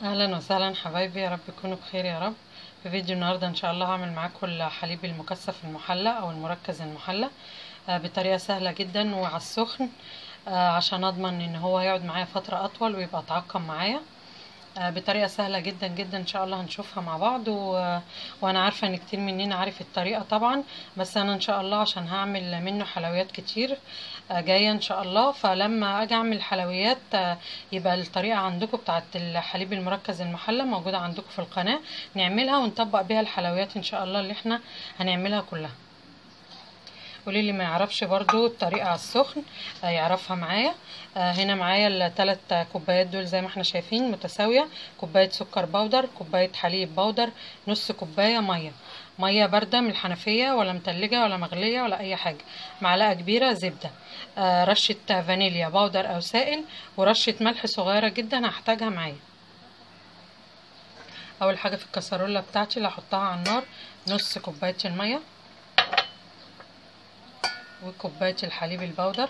اهلا وسهلا حبايبي يا رب تكونوا بخير يا رب في فيديو النهارده ان شاء الله هعمل معاكم الحليب المكثف المحلى او المركز المحلى آه، بطريقه سهله جدا وعلى السخن آه، عشان اضمن ان هو يقعد معايا فتره اطول ويبقى اتعقم معايا آه، بطريقه سهله جدا جدا ان شاء الله هنشوفها مع بعض و... وانا عارفه ان كتير مننا عارف الطريقه طبعا بس انا ان شاء الله عشان هعمل منه حلويات كتير آه، جايه ان شاء الله فلما اجي اعمل حلويات آه، يبقى الطريقه عندكم بتاعه الحليب المركز المحلى موجوده عندكم في القناه نعملها ونطبق بيها الحلويات ان شاء الله اللي احنا هنعملها كلها قولي اللي ما يعرفش برضو الطريقه على السخن آه، يعرفها معايا آه، هنا معايا الثلاث كوبايات دول زي ما احنا شايفين متساويه كوبايه سكر بودر كوبايه حليب بودر نص كوبايه ميه ميه بارده من الحنفيه ولا متلجه ولا مغليه ولا اي حاجه معلقه كبيره زبده آه، رشه فانيليا بودر او سائل ورشه ملح صغيره جدا هحتاجها معايا اول حاجه في الكسرولة بتاعتي اللي هحطها على النار نص كوبايه الميه وكوبايه الحليب البودر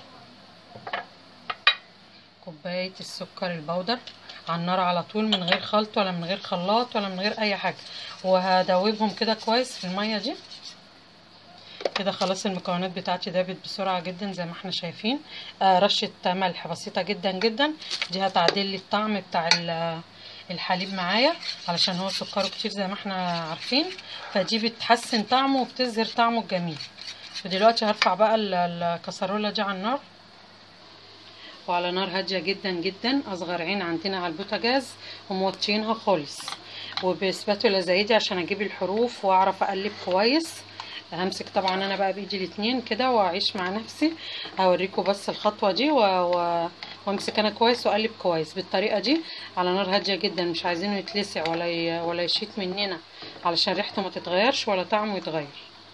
كوبايه السكر البودر على النار على طول من غير خلط ولا من غير خلاط ولا من غير اي حاجه وهدوبهم كده كويس في الميه دي كده خلاص المكونات بتاعتي دابت بسرعه جدا زي ما احنا شايفين آه رشه ملح بسيطه جدا جدا دي هتعدل لي الطعم بتاع الحليب معايا علشان هو سكره كتير زي ما احنا عارفين فدي بتحسن طعمه وبتظهر طعمه الجميل ودلوقتي هرفع بقى الكسرولة دي على النار وعلى نار هادية جدا جدا اصغر عين عندنا على البوتاجاز وموطيينها خالص وبسباتولا زي دي عشان اجيب الحروف واعرف اقلب كويس همسك طبعا انا بقى بايدي الاتنين كده واعيش مع نفسي هوريكم بس الخطوه دي و... و... وامسك انا كويس واقلب كويس بالطريقه دي على نار هاديه جدا مش عايزينه يتلسع ولا ي... ولا يشيط مننا علشان ريحته ما تتغيرش ولا طعمه يتغير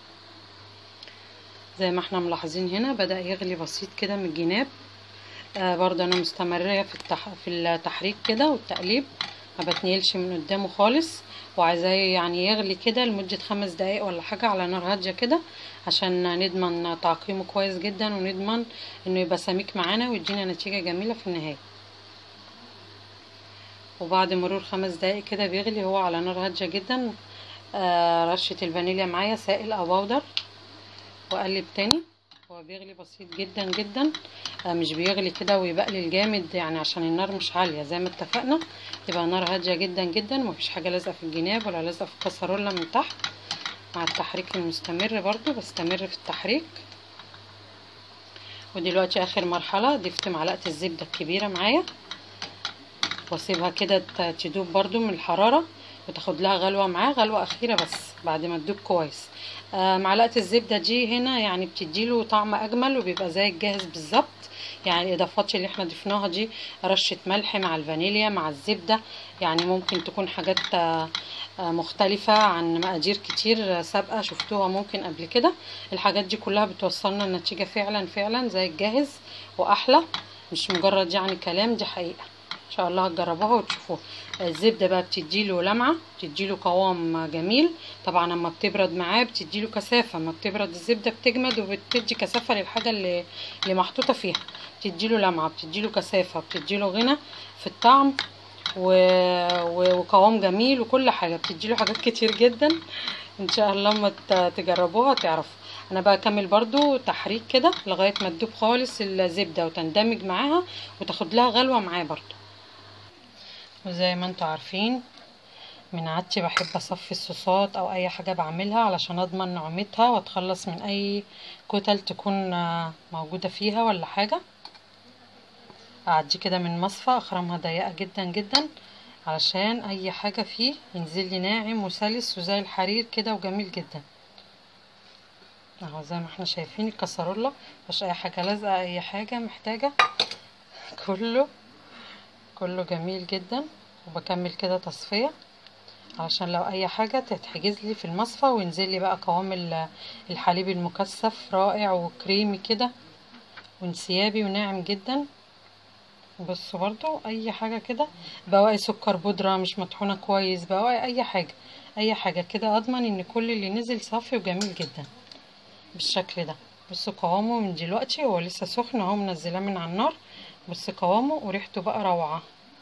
زي ما احنا ملاحظين هنا بدأ يغلي بسيط كده من الجناب آه برضه انا مستمرة في التح... في التحريك كده والتقليب ما بتنيلش من قدامه خالص وعايزاه يعني يغلي كده لمدة خمس دقايق ولا حاجة على نار هادية كده عشان نضمن تعقيمه كويس جدا ونضمن انه يبقى سميك معانا ويدينا نتيجة جميلة في النهاية وبعد مرور خمس دقايق كده بيغلي هو على نار هادية جدا آه رشة الفانيليا معايا سائل او بودر واقلب تاني هو بيغلي بسيط جدا جدا آه مش بيغلي كده ويبقلل جامد يعني عشان النار مش عاليه زي ما اتفقنا تبقى نار هاديه جدا جدا مفيش حاجه لازقه في الجناب ولا لازقه في الكسرولة من تحت مع التحريك المستمر برضو بستمر في التحريك ودلوقتي اخر مرحله ضفت معلقه الزبده الكبيره معايا واسيبها كده تدوب برضو من الحراره وتاخد لها غلوه معاه غلوه اخيره بس بعد ما تدوب كويس آه معلقه الزبده دي هنا يعني بتديله طعم اجمل وبيبقى زي الجاهز بالظبط يعني الاضافات اللي احنا ضفناها دي رشه ملح مع الفانيليا مع الزبده يعني ممكن تكون حاجات آه مختلفة عن مقادير كتير سابقة شفتوها ممكن قبل كده الحاجات دي كلها بتوصلنا النتيجة فعلا فعلا زي الجاهز وأحلى مش مجرد يعني كلام دي حقيقة ان شاء الله هتجربوها وتشوفوها الزبده بقى بتديله لمعه بتديله قوام جميل طبعا اما بتبرد معاه بتديله كثافه اما بتبرد الزبده بتجمد وبتدي كثافه للحاجه اللي اللي محطوطه فيها بتديله لمعه بتديله كثافه بتديله غنى في الطعم و... و... وقوام جميل وكل حاجه بتديله حاجات كتير جدا ان شاء الله لما تجربوها تعرفوا انا بقى اكمل برضو تحريك كده لغايه ما تدوب خالص الزبده وتندمج معاها وتاخد لها غلوه معاه برضو وزي ما انتوا عارفين من عادتي بحب اصفي الصوصات او اي حاجة بعملها علشان اضمن نعومتها واتخلص من اي كتل تكون موجودة فيها ولا حاجة اعدي كده من مصفى اخرمها ضيقة جدا جدا علشان اي حاجة فيه ينزل لي ناعم وسلس وزي الحرير كده وجميل جدا اهو زي ما احنا شايفين الكسرولة مش اي حاجة لازقة اي حاجة محتاجة كله كله جميل جدا وبكمل كده تصفية علشان لو اي حاجة تتحجز لي في المصفى وينزل لي بقى قوام الحليب المكثف رائع وكريمي كده وانسيابي وناعم جدا بصوا برضو اي حاجة كده بواقي سكر بودرة مش مطحونة كويس بواقي اي حاجة اي حاجة كده اضمن ان كل اللي نزل صافي وجميل جدا بالشكل ده بصوا قوامه من دلوقتي هو لسه سخن اهو منزلاه من على النار بص قوامه وريحته بقى روعة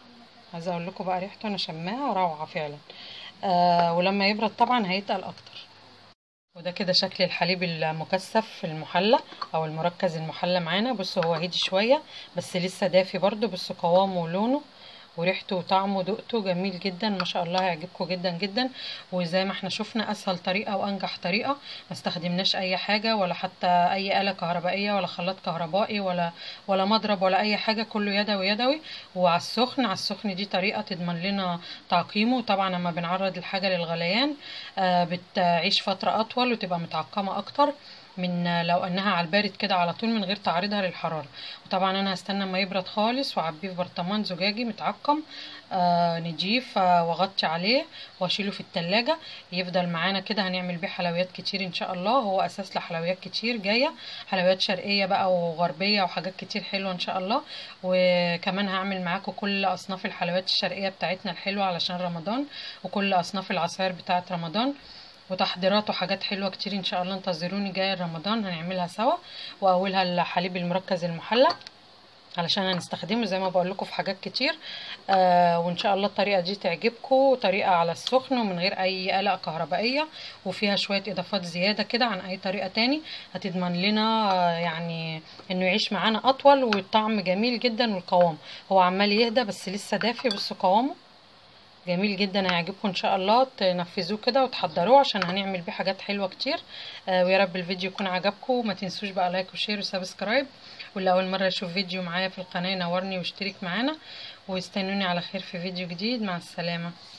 عايزه اقول لكم بقى ريحته انا شماها روعه فعلا آه ولما يبرد طبعا هيتقل اكتر وده كده شكل الحليب المكثف المحلى او المركز المحلى معانا بصوا هو هدي شويه بس لسه دافي برضو بصوا قوامه ولونه وريحته وطعمه ودقته جميل جدا ما شاء الله هيعجبكم جدا جدا وزي ما احنا شفنا اسهل طريقه وانجح طريقه ما استخدمناش اي حاجه ولا حتى اي اله كهربائيه ولا خلاط كهربائي ولا ولا مضرب ولا اي حاجه كله يدوي يدوي وعلى السخن على السخن دي طريقه تضمن لنا تعقيمه طبعا لما بنعرض الحاجه للغليان آه بتعيش فتره اطول وتبقى متعقمه اكتر من لو انها على البارد كده على طول من غير تعريضها للحراره وطبعا انا هستنى ما يبرد خالص واعبيه في برطمان زجاجي متعقم آه نجيف آه واغطي عليه واشيله في التلاجة يفضل معانا كده هنعمل بيه حلويات كتير ان شاء الله هو اساس لحلويات كتير جايه حلويات شرقيه بقى وغربيه وحاجات كتير حلوه ان شاء الله وكمان هعمل معاكم كل اصناف الحلويات الشرقيه بتاعتنا الحلوه علشان رمضان وكل اصناف العصاير بتاعه رمضان وتحضيرات وحاجات حلوه كتير ان شاء الله انتظروني جايه رمضان هنعملها سوا واولها الحليب المركز المحلى علشان هنستخدمه زي ما بقول لكم في حاجات كتير آه وان شاء الله الطريقه دي تعجبكم طريقه على السخن ومن غير اي آلة كهربائيه وفيها شويه اضافات زياده كده عن اي طريقه تاني هتضمن لنا آه يعني انه يعيش معانا اطول والطعم جميل جدا والقوام هو عمال يهدى بس لسه دافي بصوا قوامه جميل جدا هيعجبكم ان شاء الله تنفذوه كده وتحضروه عشان هنعمل بيه حاجات حلوه كتير آه ويا رب الفيديو يكون عجبكم وما تنسوش بقى لايك وشير وسبسكرايب واللي اول مره يشوف فيديو معايا في القناه ينورني واشترك معانا واستنوني على خير في فيديو جديد مع السلامه